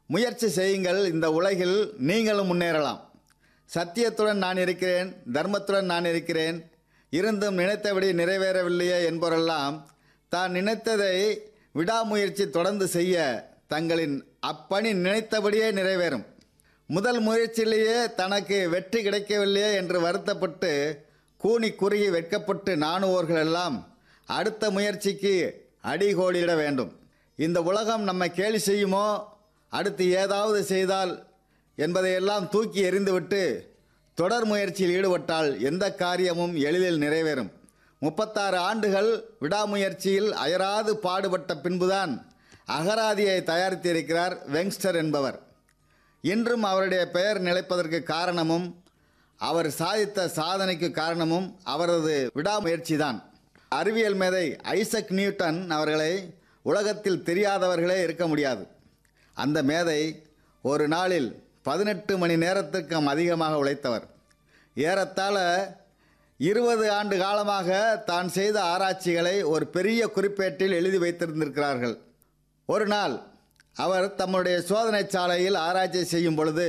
முயற்சி செய்யுங்கள் இந்த உலகில் நீங்களும் முன்னேறலாம் சத்தியத்துடன் நான் இருக்கிறேன் தர்மத்துடன் நான் இருக்கிறேன் இருந்தும் நினைத்தபடி நிறைவேறவில்லையே என்பவரெல்லாம் தான் நினைத்ததை விடாமுயற்சி தொடர்ந்து செய்ய தங்களின் அப்பணி நினைத்தபடியே நிறைவேறும் முதல் முயற்சியிலேயே தனக்கு வெற்றி கிடைக்கவில்லையே என்று வருத்தப்பட்டு கூனி குறுகி வெட்கப்பட்டு நாணுவோர்கள் எல்லாம் அடுத்த முயற்சிக்கு அடிகோலிட வேண்டும் இந்த உலகம் நம்மை கேலி செய்யுமோ அடுத்து ஏதாவது செய்தால் என்பதையெல்லாம் தூக்கி எறிந்துவிட்டு தொடர் முயற்சியில் ஈடுபட்டால் எந்த காரியமும் எளிதில் நிறைவேறும் முப்பத்தாறு ஆண்டுகள் விடாமுயற்சியில் அயராது பாடுபட்ட பின்புதான் அகராதியை தயாரித்திருக்கிறார் வெங்ஸ்டர் என்பவர் இன்றும் அவருடைய பெயர் நிலைப்பதற்கு காரணமும் அவர் சாதித்த சாதனைக்கு காரணமும் அவரது விடாமுயற்சிதான் அறிவியல் மேதை ஐசக் நியூட்டன் அவர்களை உலகத்தில் தெரியாதவர்களே இருக்க முடியாது அந்த மேதை ஒரு நாளில் பதினெட்டு மணி நேரத்திற்கும் அதிகமாக உழைத்தவர் ஏறத்தாழ இருபது ஆண்டு காலமாக தான் செய்த ஆராய்ச்சிகளை ஒரு பெரிய குறிப்பேட்டில் எழுதி வைத்திருந்திருக்கிறார்கள் ஒரு நாள் அவர் தம்முடைய சோதனை சாலையில் ஆராய்ச்சி செய்யும் பொழுது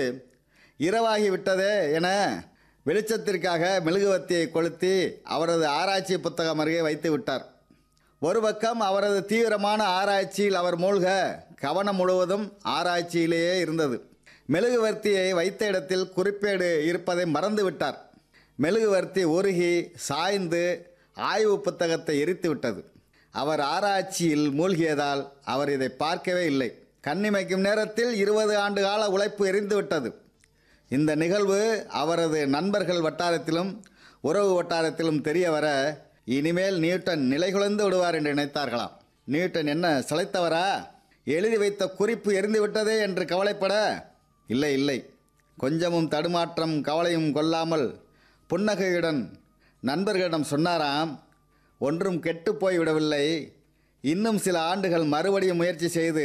இரவாகி விட்டதே என வெளிச்சத்திற்காக மெழுகுவர்த்தியை கொளுத்தி அவரது ஆராய்ச்சி புத்தகம் அருகே வைத்து விட்டார் ஒரு பக்கம் அவரது தீவிரமான ஆராய்ச்சியில் அவர் மூழ்க கவனம் முழுவதும் ஆராய்ச்சியிலேயே இருந்தது மெழுகுவர்த்தியை வைத்த இடத்தில் குறிப்பேடு இருப்பதை மறந்து விட்டார் மெழுகுவர்த்தி உருகி சாய்ந்து ஆய்வு புத்தகத்தை எரித்து விட்டது அவர் ஆராய்ச்சியில் மூழ்கியதால் அவர் இதை பார்க்கவே இல்லை கண்ணிமைக்கும் நேரத்தில் இருபது ஆண்டு கால உழைப்பு எரிந்து விட்டது இந்த நிகழ்வு அவரது நண்பர்கள் வட்டாரத்திலும் உறவு வட்டாரத்திலும் தெரிய வர இனிமேல் நியூட்டன் நிலைகுலைந்து விடுவார் என்று நினைத்தார்களாம் நியூட்டன் என்ன சளைத்தவரா எழுதி வைத்த குறிப்பு எரிந்து விட்டதே என்று கவலைப்பட இல்லை இல்லை கொஞ்சமும் தடுமாற்றம் கவலையும் கொள்ளாமல் புன்னகையுடன் நண்பர்களிடம் சொன்னாராம் ஒன்றும் கெட்டுப் போய் விடவில்லை இன்னும் சில ஆண்டுகள் மறுபடியும் முயற்சி செய்து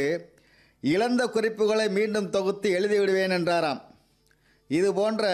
இழந்த குறிப்புகளை மீண்டும் தொகுத்து எழுதிவிடுவேன் என்றாராம் இது போன்ற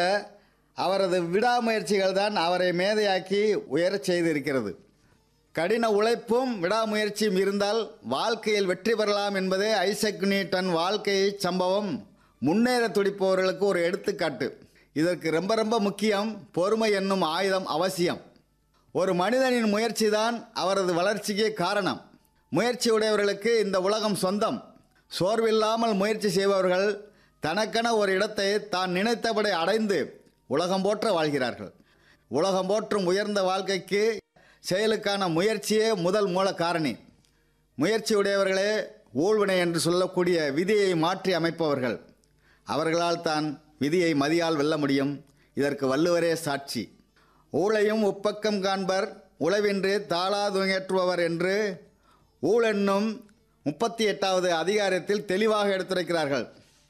அவரது விடாமுயற்சிகள் தான் அவரை மேதையாக்கி உயரச் செய்திருக்கிறது கடின உழைப்பும் விடாமுயற்சியும் இருந்தால் வாழ்க்கையில் வெற்றி பெறலாம் என்பதே ஐசக் நியூட்டன் வாழ்க்கை சம்பவம் முன்னேற துடிப்பவர்களுக்கு ஒரு எடுத்துக்காட்டு இதற்கு ரொம்ப ரொம்ப முக்கியம் பொறுமை என்னும் ஆயுதம் அவசியம் ஒரு மனிதனின் முயற்சி தான் அவரது வளர்ச்சிக்கு காரணம் முயற்சி உடையவர்களுக்கு இந்த உலகம் சொந்தம் சோர்வில்லாமல் முயற்சி செய்பவர்கள் தனக்கென ஒரு இடத்தை தான் நினைத்தபடி அடைந்து உலகம் போற்ற வாழ்கிறார்கள் உலகம் போற்றும் உயர்ந்த வாழ்க்கைக்கு செயலுக்கான முயற்சியே முதல் மூல காரணி முயற்சி உடையவர்களே ஊழ்வினை என்று சொல்லக்கூடிய விதியை மாற்றி அமைப்பவர்கள் அவர்களால் தான் விதியை மதியால் வெல்ல முடியும் இதற்கு வள்ளுவரே சாட்சி ஊழையும் உப்பக்கம் காண்பர் உழவின்றி தாளாதுயற்றுபவர் என்று ஊழென்னும் முப்பத்தி எட்டாவது அதிகாரத்தில் தெளிவாக எடுத்துரைக்கிறார்கள்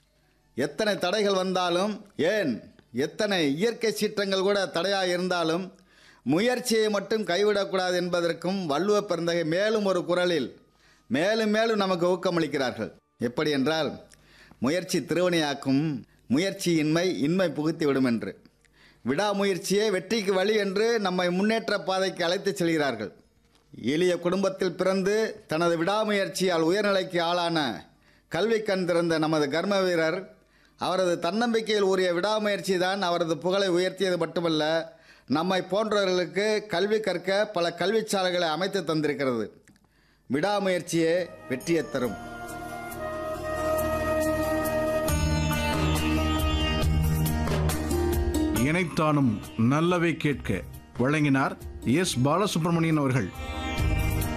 எத்தனை தடைகள் வந்தாலும் ஏன் எத்தனை இயற்கை சீற்றங்கள் கூட தடையாக இருந்தாலும் முயற்சியை மட்டும் கைவிடக்கூடாது என்பதற்கும் வள்ளுவ பிறந்தகை மேலும் ஒரு குரலில் மேலும் மேலும் நமக்கு ஊக்கமளிக்கிறார்கள் எப்படி என்றால் முயற்சி திருவணியாக்கும் முயற்சியின்மை இன்மை புகுத்திவிடும் என்று விடாமுயற்சியே வெற்றிக்கு வழி என்று நம்மை முன்னேற்ற பாதைக்கு அழைத்துச் செல்கிறார்கள் எளிய குடும்பத்தில் பிறந்து தனது விடாமுயற்சியால் உயர்நிலைக்கு ஆளான கல்வி கண் திறந்த நமது கர்ம வீரர் அவரது தன்னம்பிக்கையில் உரிய விடாமுயற்சி தான் அவரது புகழை உயர்த்தியது மட்டுமல்ல நம்மை போன்றவர்களுக்கு கல்வி கற்க பல கல்விச்சாலைகளை அமைத்து தந்திருக்கிறது விடாமுயற்சியே வெற்றியை தரும் இணைத்தானும் நல்லவை கேட்க வழங்கினார் எஸ் பாலசுப்ரமணியன் அவர்கள்